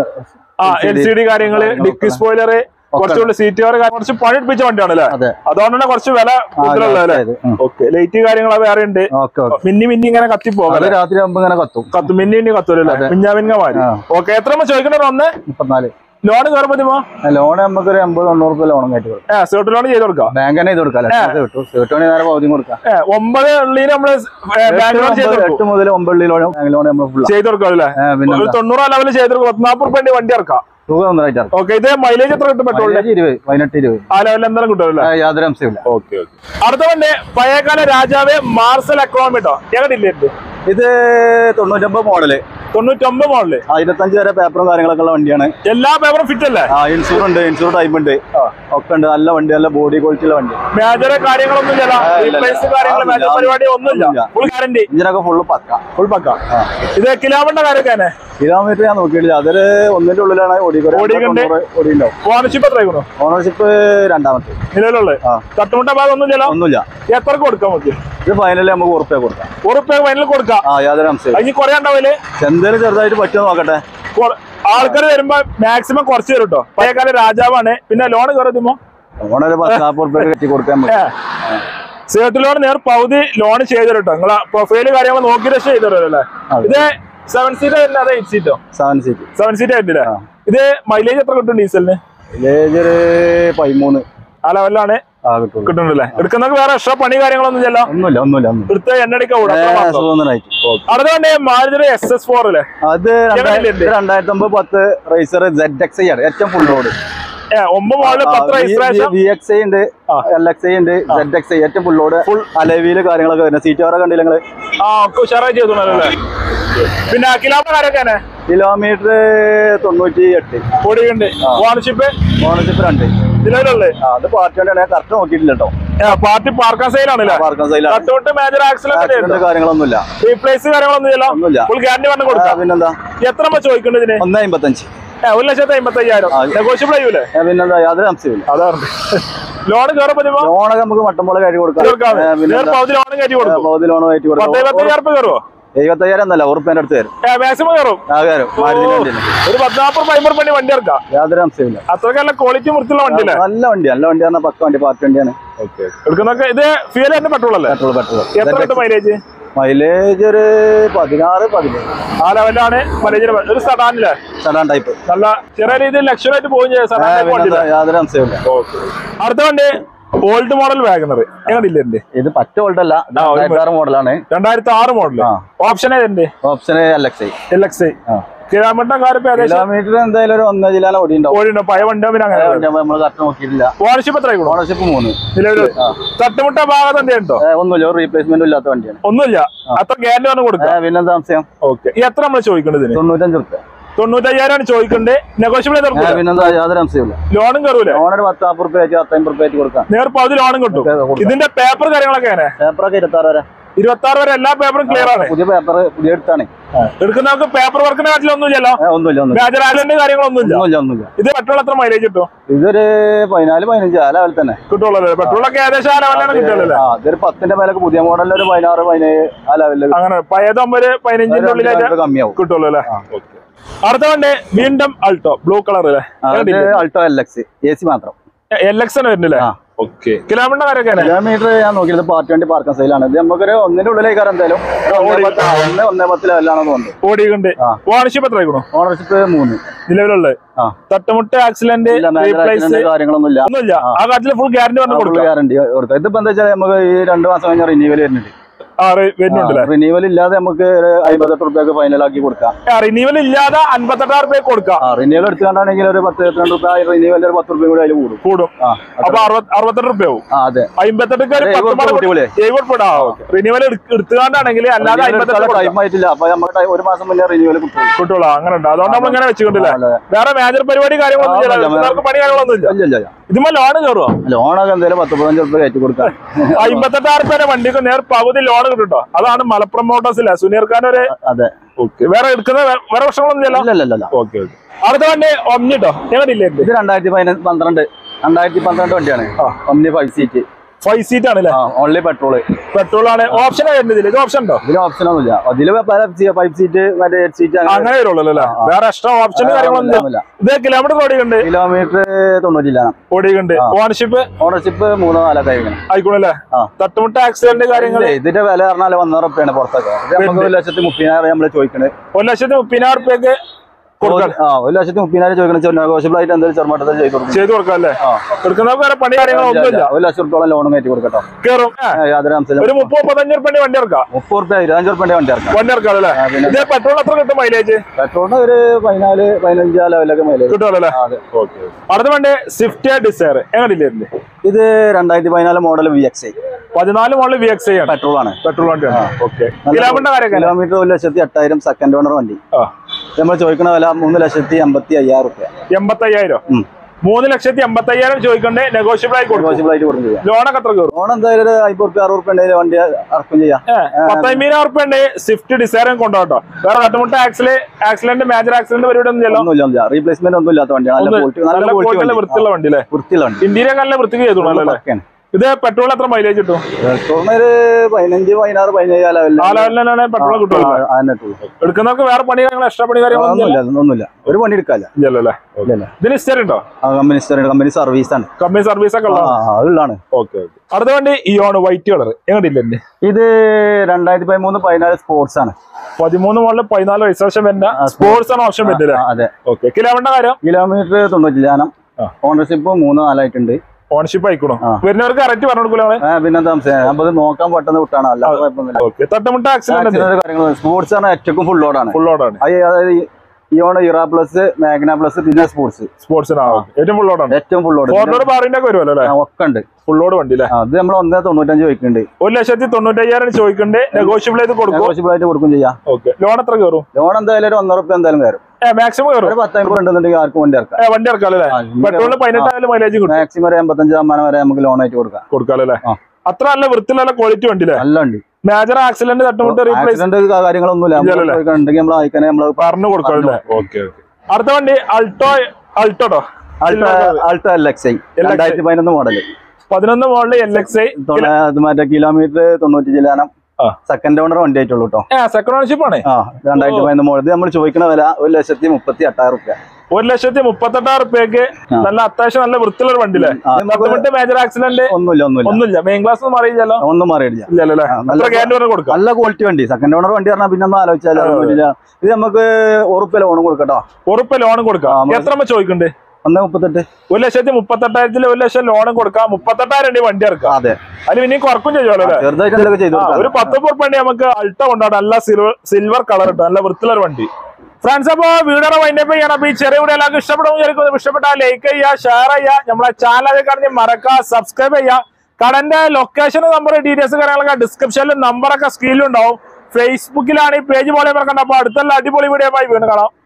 ആ എൽ സി ഡി കാര്യങ്ങള് ഡിക്കി സ്പോയിലർ കുറച്ചുകൂടി സീറ്റ് കവർ കുറച്ച് പണി എടുപ്പിച്ച വണ്ടിയാണല്ലേ അതെ അതുകൊണ്ട് തന്നെ കുറച്ച് വില കൂടുതലുള്ള അല്ലേ ഓക്കെ ലൈറ്റ് കാര്യങ്ങൾ വേറെ ഉണ്ട് ഓക്കെ ഓക്കെ മിന്നി മിന്നി ഇങ്ങനെ കത്തി അത് പോകാം രാത്രി ആകുമ്പോ ഇങ്ങനെ കത്തും കത്ത് മിന്നി മിന്നി കത്തൂലല്ലേ മിഞ്ഞാ മിഞ്ഞ മാറി ആ. ഓക്കെ എത്ര നമ്മൾ ചോദിക്കണ ഒന്ന് മുപ്പത്തിനാല് ലോൺ കയറി മതിമോ ലോൺ നമുക്ക് ഒരു എൺപത് തൊണ്ണൂറ് റുപ്യ ലോണും കയറ്റി കൊടുക്കാം ഏ സേർട്ട് ലോൺ ചെയ്ത് കൊടുക്കാം ബാങ്ക് തന്നെ ചെയ്ത് കൊടുക്കാം അല്ലേ കിട്ടും സേർട്ട് നേരെ പകുതി കൊടുക്കാം ഏ ഒമ്പത് ഉള്ളിൽ നമ്മള് ബാങ്ക് ലോൺ ചെയ്ത് എട്ട് കൊടുക്കും എട്ട് മുതൽ ഒമ്പത് ലോൺ ബാങ്ക് ലോൺ നമ്മൾ ഫുൾ ചെയ്ത് കൊടുക്കാം അല്ലേ പിന്നെ ഒരു തൊണ്ണൂറ് ലെവലിൽ ചെയ്ത് കൊടുക്കും പത്നാപ്പത് റുപ്യ വണ്ടി ഇറക്കാം സുഖം ഒന്നരായിട്ട് ഇറക്കും ഓക്കെ ഇത് മൈലേജ് എത്ര കിട്ടും പെട്രോളിന് മൈലേജ് ഇരുപത് പതിനെട്ട് ഇരുപത് ആ ലെവലിൽ എന്തായാലും കിട്ടും അല്ലേ ആ, യാതൊരു അംശമില്ല ഓക്കെ ഓക്കെ അടുത്ത വണ്ടി പഴയകാല രാജാവ് മാർസൽ അക്രോമിട്ടോ എങ്ങനെ ഇത് തൊണ്ണൂറ്റൊമ്പത് മോഡല് തൊണ്ണൂറ്റൊമ്പത് മോഡല് ആയിരത്തഞ്ച് വരെ പേപ്പറും കാര്യങ്ങളൊക്കെ ഉള്ള വണ്ടിയാണ് എല്ലാ പേപ്പറും ഫിറ്റ് അല്ലേ ആ ഇൻഷൂർ ഉണ്ട് ഇൻഷൂർ ടൈപ്പ് ഉണ്ട് ഒക്കെ ഉണ്ട് നല്ല വണ്ടി നല്ല ബോഡി ക്വാളിറ്റി ഉള്ള വണ്ടി മേജർ കാര്യങ്ങളൊന്നും ഇല്ല ആ, ഇല്ല, ഇല്ല. റീപ്ലേസ് കാര്യങ്ങൾ ആ, മേജർ ഇല്ല. പരിപാടി ഒന്നുമില്ല ഒന്നുമില്ല. ഫുൾ ഗ്യാരണ്ടി ഇതിനൊക്കെ ഫുള്ള് പക്ക ഫുൾ പക്ക ആ. ഇത് കിലോമീറ്റർ കാര്യമൊക്കെ തന്നെ കിലോമീറ്റർ ഞാൻ നോക്കിയിട്ടില്ല അതൊരു ഒന്നിന്റെ ഉള്ളിലാണ് ഓടിക്കുറ ഓടിക്കുണ്ട്. ഓടിണ്ടാവും ഓണർഷിപ്പ് എത്ര ആയിക്കണോ ഓണർഷിപ്പ് രണ്ടാമത്തെ നിലവിലുള്ളത് ആ. തട്ടുമുട്ട ഭാഗം ഒന്നുമില്ലല്ലോ ഒന്നുമില്ല എത്രക്ക് കൊടുക്കാം നമുക്ക് ഇത് ഫൈനലി നമുക്ക് ഉറപ്പേ കൊടുക്കാം ഉറുപ്പ്യ ഫൈനൽ കൊടുക്കാം ആ യാതൊരു അംശമില്ല അതിന് കുറെ ഉണ്ടാവില്ലേ എന്തെങ്കിലും ചെറുതായിട്ട് പറ്റുമോ നോക്കട്ടെ ആൾക്കാർ വരുമ്പോ മാക്സിമം കുറച്ച് തരും കേട്ടോ പഴയകാല രാജാവാണ് പിന്നെ ലോൺ കയറുമ്പോ ഓണൊരു പത്ത് നാൽപ്പത് ഉറുപ്പ കെട്ടി കൊടുക്കാൻ പറ്റും സേർട്ട് ലോൺ നേർ പകുതി ലോൺ ചെയ്തു തരും കേട്ടോ നിങ്ങളെ പ്രൊഫൈല് കാര്യങ്ങൾ നോക്കി രക്ഷ ചെയ്തു തരും അല്ലേ അതെ. ഇത് സെവൻ സീറ്റ് വരുന്നത് അതെ എയ്റ്റ് സീറ്റോ സെവൻ സീറ്റ് സെവൻ സീറ്റ് ആയിട്ടില്ലേ ആ. ഇത് മൈലേജ് എത്ര കിട്ടും ഡീസലിന് വില്ലേജ് ഒരു പതിമൂന്ന് ആ ലെവലിലാണ് ആ കിട്ടുള്ളൂ കിട്ടുന്നുണ്ടല്ലേ എടുക്കുന്നവർക്ക് വേറെ എക്സ്ട്രാ പണി കാര്യങ്ങളൊന്നും ഇല്ലല്ലോ ഒന്നുമില്ല ഒന്നുമില്ല ഒന്നുമില്ല എടുത്ത എണ്ണടിക്ക ഏ, കൂടാ സുഖമൊന്നുമായിട്ട് അടുത്തോണ്ട് മാരുതി എസ് എസ് ഫോർ അല്ലേ അത് രണ്ടായിരത്തി രണ്ടായിരത്തി ഒമ്പത് പത്ത് റൈസർ സെഡ് എക്സ് ഐ ആണ് ഏറ്റവും ഫുൾ റോഡ് ഏ ഒമ്പത് മോളില് പത്ത് രജിസ്ട്രേഷൻ വി എക്സ് ഐ ഉണ്ട് ആ. എൽ എക്സ് ഐ ഉണ്ട് സെഡ് എക്സ് ഐ ഏറ്റവും ഫുൾ റോഡ് ഫുൾ അലവിയില് കാര്യങ്ങളൊക്കെ വരുന്നത് സീറ്റ് കവറ കണ്ടില്ല നിങ്ങള് ആ ഒക്കെ ഉഷാറായി ചെയ്തു അല്ലേ പിന്നെ കിലോമീറ്റർ കാര്യമൊക്കെ കിലോമീറ്റർ തൊണ്ണൂറ്റി എട്ട് ഓടിയുണ്ട് ഓണർഷിപ്പ് ഓണർഷിപ്പ് രണ്ട് നിലവിലുള്ളത് ആ, അത് പാർട്ടി വണ്ടിയാണ് ഞാൻ കറക്റ്റ് നോക്കിയിട്ടില്ല കേട്ടോ പാർട്ടി പാർക്കാൻ സൈലാണല്ലേ പാർക്കാൻ സൈലാണ് തട്ടുകൊണ്ട് മേജർ ആക്സിഡന്റ് ആക്സിഡന്റ് കാര്യങ്ങളൊന്നുമില്ല റീപ്ലേസ് കാര്യങ്ങളൊന്നും ഇല്ല ഒന്നുമില്ല ഫുൾ ഗ്യാരണ്ടി പറഞ്ഞു ആ, കൊടുക്കാം പിന്നെന്താ എത്ര നമ്മൾ ചോദിക്കേണ്ടത് ഇതിന് ഒന്ന് അമ്പത്തഞ്ച് ഏ, ഒരു ലക്ഷത്തി അമ്പത്തി അയ്യായിരം ആ. നെഗോഷ്യബിൾ ചെയ്യൂലേ പിന്നെന്താ യാതൊരു അംശമില്ല അതാണ് ലോൺ കയറുമ്പോ ലോണൊക്കെ നമുക്ക് മട്ടം പോലെ കയറ്റി കൊടുക്കാം ഏ, പിന്നെന്താ? പകുതി ലോൺ കയറ്റി കൊടുക്കും പകുതി ലോൺ കയറ്റി പത്ത് കൊടുക്കാം എഴുപത്തയ്യായിരം റുപ്യ കയറുമോ എഴുപത്തയ്യായിരം എന്നല്ല ഉറുപ്പേന്റെ അടുത്ത് തരും മാക്സിമം കയറും ആ കയറും മാരുതി വണ്ടിയാണ് ഒരു പതിനാപ്പത് പൈമ്പത് പണി വണ്ടി ഇറക്കാം യാതൊരു അംശമില്ല അത്രയ്ക്ക് നല്ല ക്വാളിറ്റി വൃത്തിയുള്ള വണ്ടി അല്ലേ നല്ല വണ്ടി നല്ല വണ്ടി പറഞ്ഞാൽ പക്ക വണ്ടി പാർട്ടി വണ്ടിയാണ് എടുക്കുന്നൊക്കെ ഇത് ഫ്യൂൽ തന്നെ പെട്രോൾ അല്ലേ പെട്രോൾ പെട്രോൾ എത്ര കിട്ടും മൈലേജ് മൈലേജ് ഒരു പതിനാറ് പതിനേഴ് ആ ലെവലാണ് മൈലേജിന് ഒരു സഡാനില്ലേ സഡാൻ ടൈപ്പ് നല്ല ചെറിയ രീതിയിൽ ലക്ഷറായിട്ട് പോവുകയും ചെയ്യും സഡാൻ ടൈപ്പ് വണ്ടി യാതൊരു അംശമില്ല അടുത്ത വണ്ടി ഓൾഡ് മോഡൽ വാഗണർ എങ്ങനെയില്ല എന്റെ ഇത് പറ്റ ഓൾഡല്ല ആ, ഒരു രണ്ടായിരത്തി മോഡലാണ് രണ്ടായിരത്തി ആറ് മോഡൽ ആ. ഓപ്ഷൻ ഏതെന്റെ option L X I L X ആ. കിലോമീറ്റർ കാര്യം ഏകദേശം കിലോമീറ്റർ എന്തായാലും ഒരു ഒന്നര ജില്ല ഓടി ഉണ്ടാവും ഓടിണ്ടോ പഴയ വണ്ടി പിന്നെ അങ്ങനെ നമ്മൾ കറക്റ്റ് നോക്കിയിട്ടില്ല ഓണർഷിപ്പ് എത്ര ആയിക്കോളും ഓണർഷിപ്പ് മൂന്ന് നിലവിൽ ആ. തട്ടുമുട്ട ഭാഗത്ത് എന്ത് ഉണ്ടോ ഏ, ഒന്നുമില്ല ഒരു റീപ്ലേസ്മെന്റ് ഇല്ലാത്ത വണ്ടിയാണ് ഒന്നുമില്ല അത്ര ഗ്യാരണ്ടി പറഞ്ഞു ഏ, കൊടുക്കാം പിന്നെന്താ സംശയം ഓക്കെ ഈ എത്ര നമ്മൾ ചോദിക്കേണ്ടത് ഇതിന് തൊണ്ണൂറ്റഞ്ച് റുപ്യ തൊണ്ണൂറ്റയ്യായിരം ചോദിക്കുന്നുണ്ട് നെഗോഷ്യബിൾ ഏ, പിന്നെന്താ യാതൊരു അംശമില്ല ലോണും കയറൂലേ ലോണൊരു പത്ത് നാൽപ്പത് റുപ്യ ആയിട്ട് പത്തമ്പത് റുപ്യ ആയിട്ട് കൊടുക്കാം നേർ പകുതി ലോണും കിട്ടും കൊടുക്കാം. ഇതിന്റെ പേപ്പർ കാര്യങ്ങളൊക്കെ എങ്ങനെ പേപ്പറൊക്കെ ഇരുപത്താറ് വരെ ഇരുപത്തി ആറ് വരെ എല്ലാ പേപ്പറും ക്ലിയർ ആണ് പുതിയ പേപ്പർ പുതിയ എടുത്താണ് എടുക്കുന്നവർക്ക് പേപ്പർ വർക്കിന്റെ കാര്യത്തിലൊന്നുമില്ലല്ലോ ഏ, ഒന്നുമില്ല ഒന്നുമില്ല മേജർ ആക്സിഡന്റ് കാര്യങ്ങളൊന്നുമില്ല ഒന്നുമില്ല ഒന്നുമില്ല ഇത് പെട്രോൾ എത്ര മൈലേജ് കിട്ടും ഇതൊരു പതിനാല് പതിനഞ്ച് ആ ലെവൽ തന്നെ കിട്ടുള്ളൂ പെട്രോളൊക്കെ ഏകദേശം ആ ലെവലാണ് കിട്ടുള്ളൂ ആ ഇതൊരു പത്തിന്റെ മേലൊക്കെ പുതിയ മോഡലിൽ ഒരു പതിനാറ് പതിനേഴ് ആ ലെവലിൽ അങ്ങനെ പഴയതാകുമ്പോ ഒരു പതിനഞ്ചിന്റെ ഉള്ളിലായിട്ട് കമ്മിയാവും കിട്ടുള്ളൂ അല്ലേ അടുത്ത വണ്ടി വീണ്ടും അൾട്ടോ ബ്ലൂ കളർ അല്ലേ അത് Alto L X A C മാത്രം എൽ എക്സ് ആണ് വരുന്നില്ലേ ആ. ഓക്കെ കിലോമീറ്റർ കാര്യമൊക്കെ എങ്ങനെ? കിലോമീറ്റർ ഞാൻ നോക്കിയത് പാർട്ടി വണ്ടി പാർക്കൻ സൈലാണ് ഇത് നമുക്കൊരു ഒന്നിന്റെ ഉള്ളിലേക്കാരം എന്തായാലും ഒരു ഒന്നേ പത്ത് ആ, ഒന്ന് ഒന്നേ പത്ത് ലെവലാണെന്ന് തോന്നുന്നു ഓടിയുണ്ട് ആ. ഓണർഷിപ്പ് എത്ര ആയിക്കണോ ഓണർഷിപ്പ് മൂന്ന് നിലവിലുള്ളത് ആ തട്ടുമുട്ട് ആക്സിഡന്റ് ഇല്ല major റീപ്ലേസ് accident കാര്യങ്ങളൊന്നും ഇല്ല ഒന്നുമില്ല ആ കാര്യത്തിൽ ഫുൾ ഗ്യാരണ്ടി പറഞ്ഞു കൊടുക്കാം ഗ്യാരണ്ടി കൊടുക്കാം ഇതിപ്പോ എന്താ വെച്ചാൽ നമുക്ക് ഈ രണ്ട് മാസം കഴിഞ്ഞ റിന്യൂവൽ വരുന്നുണ്ട് ആ റി- വരുന്നുണ്ടല്ലേ റിന്യൂവൽ ഇല്ലാതെ നമുക്ക് ഒരു അമ്പത്തെട്ട് റുപ്യക്ക് ഫൈനൽ ആക്കി കൊടുക്കാം റിന്യൂവൽ ഇല്ലാതെ അൻപത്തെട്ടായിരം രൂപ കൊടുക്കാം ആ റിന്യൂവൽ എടുത്തുകൊണ്ടാണെങ്കിൽ ഒരു പത്ത് ഇരുപത്തിരണ്ട് റുപ്യ റിന്യൂവലിന്റെ ഒരു പത്ത് റുപ്യ കൂടി അതിൽ കൂടും കൂടും ആ അപ്പൊ അറുപത് അറുപത്തെട്ട് രൂപ ആവും ആ അതെ അമ്പത്തെട്ടൊക്കെ ഒരു ഒരു പത്ത് എഴുപത് മണി കൂട്ടിക്കൂടെ? റിന്യൂവൽ എടുത്തുകൊണ്ടാണെങ്കിൽ അല്ലാതെ അമ്പത്തെട്ട് ടൈം ആയിട്ടില്ല അപ്പൊ നമുക്ക് ടൈം- ഒരു മാസം മുന്നേ റിന്യൂവൽ കിട്ടും കിട്ടുള്ളൂ അങ്ങനെ ഉണ്ട് അതുകൊണ്ട് നമ്മൾ ഇങ്ങനെ വെച്ചിട്ടുണ്ടല്ലേ അതെ. വേറെ മേജർ പരിപാടി കാര്യങ്ങളൊന്നും ആ, ഇല്ല ഇല്ല, എല്ലാവർക്കും പണി കാര്യങ്ങളൊന്നും ഇല്ല ഇല്ല ഇല്ല ഇല്ല ഇതുമ്പോ ലോൺ കയറുമോ ലോണൊക്കെ എന്തായാലും പത്ത് പതിനഞ്ച് റുപ്യ കയറ്റി കൊടുക്കാം അമ്പത്തെട്ടായിരം രൂപയുടെ വണ്ടിക്ക് നേർ പകുതി ലോൺ കിട്ടുട്ടോ അതാണ് മലപ്പുറം മോട്ടോഴ്സിലെ സുനീർ ഖാൻ ഒരു അതെ വേറെ എടുക്കുന്ന വേ- വേറെ പ്രശ്നങ്ങളൊന്നും ഇല്ലല്ലോ ഇല്ല ഇല്ല ഇല്ല ഓക്കെ ഓക്കെ അടുത്ത വണ്ടി ഒമ്നിട്ടോ ഞങ്ങളില്ലേ ഇത് രണ്ടായിരത്തി പതിനഞ്ച് പന്ത്രണ്ട് രണ്ടായിരത്തി പന്ത്രണ്ട് വണ്ടിയാണ് Omni five seat five seat ആണല്ലേ ആ ഓൺലി പെട്രോള് പെട്രോൾ ആണ് ഓപ്ഷൻ വരുന്നത് ഇത് ഓപ്ഷൻ ഉണ്ടോ ഇതിന് ഓപ്ഷൻ ഒന്നുമില്ല അതില് പല ഫൈവ് സീറ്റ് മറ്റേ എയ്റ്റ് സീറ്റ് അങ്ങനെ വരുള്ളൂ അല്ലേ വേറെ എക്സ്ട്രാ ഓപ്ഷൻ കാര്യങ്ങളൊന്നും ഇല്ല. ഇത് കിലോമീറ്റർ ഓടിയുണ്ട് കിലോമീറ്റർ തൊണ്ണൂറ്റില്ല ഓടിയുണ്ട് ഓണർഷിപ്പ് ഓണർഷിപ്പ് മൂന്നോ നാലോ കഴിക്കണം ആയിക്കോളല്ലേ ആ. തട്ടുമുട്ട ആക്സിഡന്റ് കാര്യങ്ങൾ ഇതിന്റെ വില പറഞ്ഞാൽ ഒന്നര റുപ്യാണ് പുറത്തൊക്കെ ഇത് നമുക്ക് ഒരു ലക്ഷത്തി മുപ്പതിനായിരം നമ്മൾ ചോദിക്കണത് ഒരു ലക്ഷത്തി മുപ്പതിനായിരം റുപ്യക്ക് കൊടുക്കാൻ ആ ഒരു ലക്ഷത്തി മുപ്പതിനായിരം ചോദിക്കണം നെഗോഷ്യബിൾ ആയിട്ട് എന്തെങ്കിലും ചെറുമട്ടത്തിൽ ചെയ്ത് കൊടുക്കും ചെയ്തു കൊടുക്കാം അല്ലേ ആ. എടുക്കുന്നവർക്ക് വേറെ പണി കാര്യങ്ങളൊന്നും ഇല്ല ഒരു ലക്ഷം റുപ്യോളം ലോണും കയറ്റി കൊടുക്കട്ടോ കേറും ഏ, ആ, യാതൊരു അംശം ഒരു മുപ്പത് മുപ്പത്തഞ്ച് റുപ്യ വണ്ടി ഇറക്കാം മുപ്പത് റുപ്യ ഇരുപത്തഞ്ച് റുപ്യന്റെ വണ്ടി ഇറക്കാം വണ്ടി ഇറക്കാം അല്ലേ ആ, പിന്നെ ഇത് പെട്രോൾ എത്ര കിട്ടും മൈലേജ് പെട്രോളിന് ഒരു പതിനാല് പതിനഞ്ച് ആ ലെവലൊക്കെ മൈലേജ് കിട്ടുമല്ലോ അല്ലേ അതെ അടുത്ത വണ്ടി സ്വിഫ്റ്റ് ഡിസയർ എങ്ങനെയില്ലേ ഇത് രണ്ടായിരത്തി പതിനാല് മോഡൽ വി എക്സ് ഐ പതിനാല് മോളിൽ വി എക്സ് ആണ് പെട്രോൾ ആണ് പെട്രോൾ വണ്ടിയാണ് ഓക്കെ കിലോമീറ്റർ കാര്യമൊക്കെ എങ്ങനെ? കിലോമീറ്റർ ഒരു ലക്ഷത്തി എട്ടായിരം സെക്കൻഡ് ഓണർ വണ്ടി ആ ഇത് നമ്മൾ ചോദിക്കുന്ന വില മൂന്ന് ലക്ഷത്തി എൺപത്തി അയ്യായിരം റുപ്യ എൺപത്തയ്യായിരം ഉം. മൂന്ന് ലക്ഷത്തി എൺപത്തയ്യായിരം ചോദിക്കണ്ടേ നെഗോഷ്യബിൾ ആയി കൊടുക്കും പോസിബിൾ ആയിട്ട് കൊടുക്കും ചെയ്യാം ലോണൊക്കെ എത്ര കയറും ലോൺ എന്തായാലും ഒരു അമ്പത് റുപ്യ അറുപത് റുപ്യ ഉണ്ടെങ്കിൽ വണ്ടി ഇറക്കും ചെയ്യാം പത്തമ്പതിനായിരം ഉറുപ്പ ഉണ്ട് സ്വിഫ്റ്റ് ഡിസയർ കൊണ്ടോട്ടോ വേറെ തട്ടുമുട്ട ആക്സില് ആക്സിഡന്റ് മേജർ ആക്സിഡന്റ് പരിപാടി ഒന്നും ഇല്ലല്ലോ ഒന്നുമില്ല ഒന്നുമില്ല റീപ്ലേസ്മെന്റ് ഒന്നും ഇല്ലാത്ത വണ്ടിയാണ് നല്ല ഒന്ന് ക്വാളിറ്റി നല്ല നല്ല ക്വാളിറ്റി ക്വാളിറ്റിയുള്ള വണ്ടി വൃത്തിയുള്ള വണ്ടി അല്ലേ വൃത്തിയുള്ള വണ്ടി ഇന്ത്യയിലെ നല്ല വൃത്തിക്ക് ചെയ്തു അല്ലേ പക്കയാണ്. ഇത് പെട്രോൾ എത്ര മൈലേജ് കിട്ടും പെട്രോളിന് ഒരു പതിനഞ്ച് പതിനാറ് പതിനേഴ് ആ ലെവലിൽ ആ ലെവലിലാണ് പെട്രോൾ കിട്ടുമല്ലോ എടുക്കുന്നവർക്ക് വേറെ പണി കാര്യങ്ങൾ എക്സ്ട്രാ പണി കാര്യങ്ങളൊന്നും ഇല്ല ഒന്നുമില്ല ഒന്നുമില്ല ഒരു പണി എടുക്കാല്ല ഇല്ലല്ലോ അല്ലേ ഇല്ലല്ല ഇതിന് ഹിസ്റ്ററി ഉണ്ടോ ആ കമ്പനി കമ്പനി സർവീസ് ആണ് കമ്പനി സർവീസ് ഒക്കെ ആ ഉള്ളതാണ് അതുള്ളതാണ് ഓക്കെ അടുത്ത വണ്ടി ഇയോണ് വൈറ്റ് കളർ എങ്ങനെയില്ലേ ഇത് രണ്ടായിരത്തി പതിമൂന്ന് പതിനാല് സ്പോർട്സ് ആണ് പതിമൂന്ന് മുതൽ പതിനാല് രജിസ്ട്രേഷൻ വരുന്ന സ്പോർട്സ് ആണ് ഓപ്ഷൻ വരുന്നില്ല ആ, അതെ ഓക്കെ കിലോമീറ്റർ കാര്യം കിലോമീറ്റർ തൊണ്ണൂറ്റി ശതമാനം ആ. ഓണർഷിപ്പ് മൂന്ന് നാലായിട്ടുണ്ട് ഓണർഷിപ്പ് ആയിക്കണോ ആ. വരുന്നവർക്ക് കറക്റ്റ് പറഞ്ഞു കൊടുക്കൂലേ ആ, പിന്നെന്താ സംശയം നമുക്ക് നോക്കാൻ പെട്ടെന്ന് വിട്ടാണ് അല്ലാതെ കുഴപ്പമൊന്നുമില്ല ഓക്കെ തട്ടുമുട്ട ആക്സിഡന്റ് Accident കാര്യങ്ങൾ സ്പോർട്സ് ആണ് ഏറ്റവും ഫുൾ ലോഡാണ് ഫുൾ ഓടാണ് അതായത് Eon Era plus Magna plus പിന്നെ സ്പോർട്സ് സ്പോർട്സിന് ഏറ്റവും ഫുൾ ഓടാണ് ഏറ്റവും ഫുൾ ലോഡ് ഫോർ ഡോർ ബാറിന്റെ ഒക്കെ വരുമല്ലോ അല്ലേ ഒക്കെ ഉണ്ട് ഫുൾ ലോഡ് വണ്ടി അല്ലേ ആ, അത് നമ്മൾ ഒന്നേ തൊണ്ണൂറ്റഞ്ച് വയ്ക്കുന്നുണ്ട് ഒരു ലക്ഷത്തി തൊണ്ണൂറ്റയ്യായിരം ചോദിക്കണ്ടേ നെഗോഷ്യബിൾ ചെയ്ത് കൊടുക്കും പോസിബിൾ ആയിട്ട് കൊടുക്കും ചെയ്യാം ഓക്കെ ലോൺ എത്ര കയറും ലോൺ എന്തായാലും ഒരു ഒന്നര റുപ്യ എന്തായാലും കയറും ഏ മാക്സിമം കയറും ഒരു പത്തായിരം ഉണ്ടെന്നുണ്ടെങ്കിൽ ആർക്കും വണ്ടി ഇറക്കാം ഏ വണ്ടി ഇറക്കാം അല്ലേ ആ, ഇനി പെട്രോളിന് പതിനെട്ടായാലും മൈലേജ് കിട്ടും മാക്സിമം ഒരു എൺപത്തഞ്ച് ശതമാനം വരെ നമുക്ക് ലോൺ ആയിട്ട് കൊടുക്കാം കൊടുക്കാം അല്ലേ ആ. അത്ര നല്ല വൃത്തിയുള്ള നല്ല ക്വാളിറ്റി വണ്ടി അല്ലേ നല്ല ഉണ്ട് മേജർ ആക്സിഡന്റ് തട്ടുമുട്ട് റീപ്ലേസ് ആക്സിഡന്റ് കാര്യങ്ങളൊന്നുമില്ല ഇല്ലല്ലേ? നമ്മൾ ഉണ്ടെങ്കിൽ നമ്മൾ അയക്കാനേ നമ്മൾ പറഞ്ഞു കൊടുക്കാം അല്ലേ ഓക്കെ ഓക്കെ അടുത്ത വണ്ടി അൾട്ടോ അൾട്ടോട്ടോ ആൾട്ടോ എൽ എക്സ് ഐ രണ്ടായിരത്തി പതിനൊന്ന് മോഡല് പതിനൊന്ന് മോളില് എൽ എക്സ് ഐ അത് മറ്റേ കിലോമീറ്റർ തൊണ്ണൂറ്റി ശതമാനം ആ. സെക്കൻഡ് ഓണർ വണ്ടി ആയിട്ടുള്ളൂ കേട്ടോ സെക്കൻഡ് ഓണർഷിപ്പ് ആണ് ആ രണ്ടായിരത്തി പതിനൊന്ന് മോഡൽ ഇത് നമ്മൾ ചോദിക്കുന്ന വില ഒരു ലക്ഷത്തി മുപ്പത്തി എട്ടായിരം റുപ്യ ഒരു ലക്ഷത്തി മുപ്പത്തെട്ടായിരം റുപ്യക്ക് ആ. നല്ല അത്യാവശ്യം നല്ല വൃത്തിയുള്ള ഒരു വണ്ടി അല്ലേ ആ, നമുക്ക് തട്ടുമുട്ട് മേജർ ആക്സിഡന്റ് ഒന്നുമില്ല ഒന്നുമില്ല ഒന്നുമില്ല മെയിൻ ക്ലാസ് ഒന്നും അറിയില്ലല്ലോ ഒന്നും മാറിയില്ല ഇല്ലല്ലോ അല്ലേ ആ, നല്ല അത്ര ഗ്യാരണ്ടി വരെ കൊടുക്കാം നല്ല ക്വാളിറ്റി വണ്ടി സെക്കൻഡ് ഓണർ വണ്ടി പറഞ്ഞാൽ പിന്നെ ഒന്നും ആലോചിച്ചാൽ ഇത് നമുക്ക് ഉറപ്പ് ലോൺ കൊടുക്കട്ടോ ഉറപ്പ് ലോണും ആ, കൊടുക്കാം നമുക്ക് എത്ര നമ്മൾ ചോദിക്കണ്ടേ ഒന്ന് മുപ്പത്തെട്ട് ഒരു ലക്ഷത്തി മുപ്പത്തെട്ടായിരത്തിൽ ഒരു ലക്ഷം ലോണും കൊടുക്കാം മുപ്പത്തെട്ടായിരം ഉണ്ട് ഈ വണ്ടി ഇറക്കാം അതെ അതിൽ ഇനിയും കുറക്കും ചെയ്യുമല്ലോ അല്ലേ ചെറുതായിട്ട് എന്തൊക്കെ ചെയ്തു ആ, കൊടുക്കാം ഒരു പത്ത് മുപ്പത് വണ്ടി നമുക്ക് അൾട്ട കൊണ്ടാണ് നല്ല സിൽവർ സിൽവർ കളർ ഇട്ട് നല്ല വൃത്തിയുള്ള ഒരു വണ്ടി ഫ്രണ്ട്സ് അപ്പോ വീഡിയോ വൈൻഡപ്പ് ചെയ്യണം അപ്പൊ ഈ ചെറിയ വീഡിയോ എല്ലാവർക്കും ഇഷ്ടപ്പെടും വിചാരിക്കുന്നു ഇഷ്ടപ്പെട്ടാൽ ലൈക്ക് ചെയ്യുക ഷെയർ ചെയ്യുക നമ്മളെ ചാനൽ അത് കാണി മറക്കുക സബ്സ്ക്രൈബ് ചെയ്യുക കടന്റെ ലൊക്കേഷൻ നമ്പർ ഡീറ്റെയിൽസ് കാര്യങ്ങളൊക്കെ ഡിസ്ക്രിപ്ഷനിലും നമ്പറൊക്കെ സ്ക്രീനിലും ഉണ്ടാവും ഫേസ്ബുക്കിലാണ് ഈ പേജ് പോലെ മറക്കണ്ട അപ്പൊ അടുത്തുള്ള അടിപൊളി വീഡിയോ ആയി വീണ്ടും കാണാം